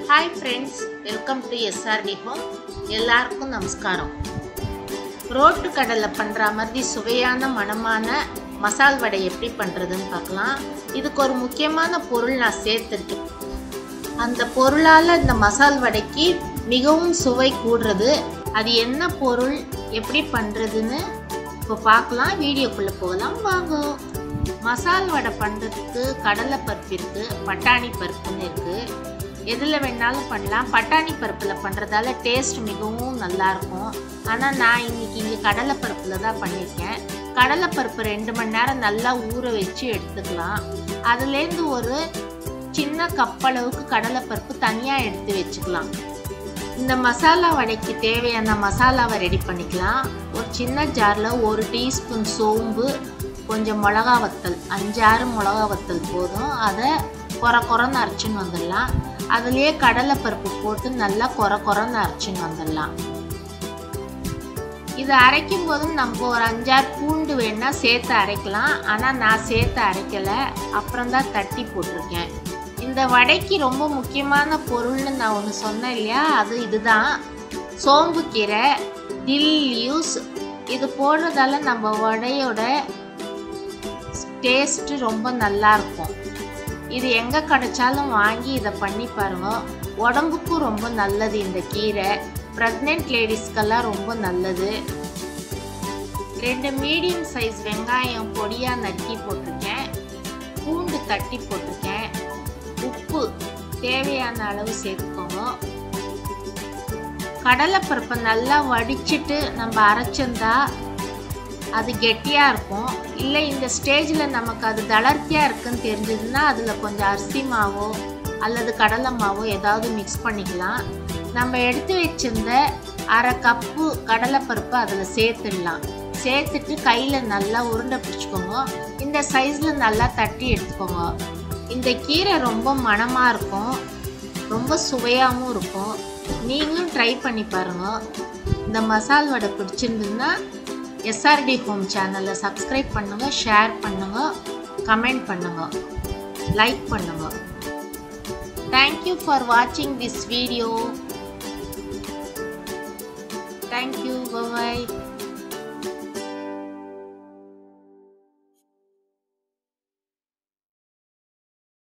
hi friends welcome to SRT home எல்லாருக்கும் நமஸ்காரம் road கடலை பண்ணுற மாதிரி சுவையான மணமான மசால் வடை எப்படி பண்ணுறதுன்னு பார்க்கலாம் இதுக்கு ஒரு முக்கியமான பொருள் நான் சேர்த்துருக்கேன் அந்த பொருளால் இந்த மசால் வடைக்கு மிகவும் சுவை கூடுறது அது என்ன பொருள் எப்படி பண்ணுறதுன்னு இப்போ பார்க்கலாம் வீடியோக்குள்ளே போகலாம் வாங்க மசால் வடை பண்ணுறதுக்கு கடலை பருப்பு இருக்குது பட்டாணி பருப்புன்னு இருக்குது எதில் வேணாலும் பண்ணலாம் பட்டாணி பருப்பில் பண்ணுறதால டேஸ்ட் மிகவும் நல்லாயிருக்கும் ஆனால் நான் இன்றைக்கி இங்கே கடலை பருப்பில் தான் பண்ணியிருக்கேன் கடலை பருப்பு ரெண்டு மணி நேரம் நல்லா ஊற வச்சு எடுத்துக்கலாம் அதுலேருந்து ஒரு சின்ன கப்பளவுக்கு கடலை பருப்பு தனியாக எடுத்து வச்சுக்கலாம் இந்த மசாலா வடைக்கு தேவையான மசாலாவை ரெடி பண்ணிக்கலாம் ஒரு சின்ன ஜாரில் ஒரு டீஸ்பூன் சோம்பு கொஞ்சம் மிளகா வத்தல் அஞ்சாறு மிளகா வத்தல் போதும் அதை குற குறன்னு அரைச்சின்னு வந்துடலாம் அதுலேயே கடலைப்பருப்பு போட்டு நல்லா குற குறன்னு அரைச்சின்னு வந்துடலாம் இதை அரைக்கும் போதும் நம்ம ஒரு அஞ்சாறு பூண்டு வேணால் சேர்த்து அரைக்கலாம் ஆனால் நான் சேர்த்து அரைக்கலை அப்புறம் தான் தட்டி போட்டிருக்கேன் இந்த வடைக்கு ரொம்ப முக்கியமான பொருள்னு நான் ஒன்று சொன்னேன் இல்லையா அது இதுதான் சோம்பு கீரை டில் லீவ்ஸ் இது போடுறதால நம்ம வடையோட டேஸ்ட்டு ரொம்ப நல்லா இருக்கும் இது எங்கே கிடைச்சாலும் வாங்கி இதை பண்ணி பாருங்க உடம்புக்கும் ரொம்ப நல்லது இந்த கீரை ப்ரெக்னென்ட் லேடிஸ்க்கெல்லாம் ரொம்ப நல்லது ரெண்டு மீடியம் சைஸ் வெங்காயம் பொடியாக நறுக்கி போட்டிருக்கேன் பூண்டு தட்டி போட்டிருக்கேன் உப்பு தேவையான அளவு சேர்த்துக்கோங்க கடலைப்பருப்பை நல்லா வடிச்சிட்டு நம்ம அரைச்சிருந்தா அது கெட்டியாக இருக்கும் இல்லை இந்த ஸ்டேஜில் நமக்கு அது தளர்த்தியாக இருக்குன்னு தெரிஞ்சதுன்னா அதில் கொஞ்சம் அரிசி மாவோ அல்லது கடலை மாவோ ஏதாவது மிக்ஸ் பண்ணிக்கலாம் நம்ம எடுத்து வச்சிருந்த அரை கப்பு கடலைப்பருப்பு அதில் சேர்த்துடலாம் சேர்த்துட்டு கையில் நல்லா உருண்டை பிடிச்சிக்கோங்க இந்த சைஸில் நல்லா தட்டி எடுத்துக்கோங்க இந்த கீரை ரொம்ப மணமாக இருக்கும் ரொம்ப சுவையாகவும் இருக்கும் நீங்களும் ட்ரை பண்ணி பாருங்கள் இந்த மசால் வடை பிடிச்சிருந்ததுன்னா எஸ்ஆர்டி ஹோம் சேனலை சப்ஸ்கிரைப் பண்ணுங்கள் ஷேர் பண்ணுங்கள் கமெண்ட் பண்ணுங்கள் லைக் பண்ணுங்கள் தேங்க்யூ ஃபார் வாட்சிங் திஸ் வீடியோ தேங்க்யூ பாய்